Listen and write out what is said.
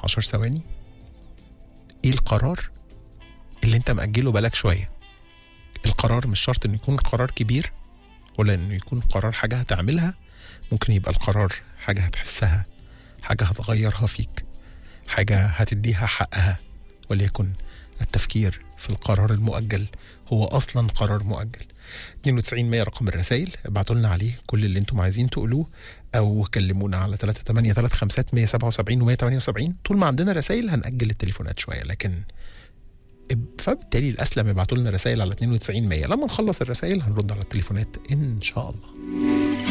10 ثواني ايه القرار اللي انت مأجله بالك شويه القرار مش شرط انه يكون قرار كبير ولا انه يكون قرار حاجه هتعملها ممكن يبقى القرار حاجه هتحسها حاجه هتغيرها فيك حاجه هتديها حقها وليكن التفكير في القرار المؤجل هو اصلا قرار مؤجل 92 100 رقم الرسائل ابعتوا لنا عليه كل اللي انتم عايزين تقولوه او كلمونا على 38 35 177 و 178 طول ما عندنا رسائل هنأجل التليفونات شويه لكن فبالتالي الاسلم ابعتوا لنا رسائل على 92 100 لما نخلص الرسائل هنرد على التليفونات ان شاء الله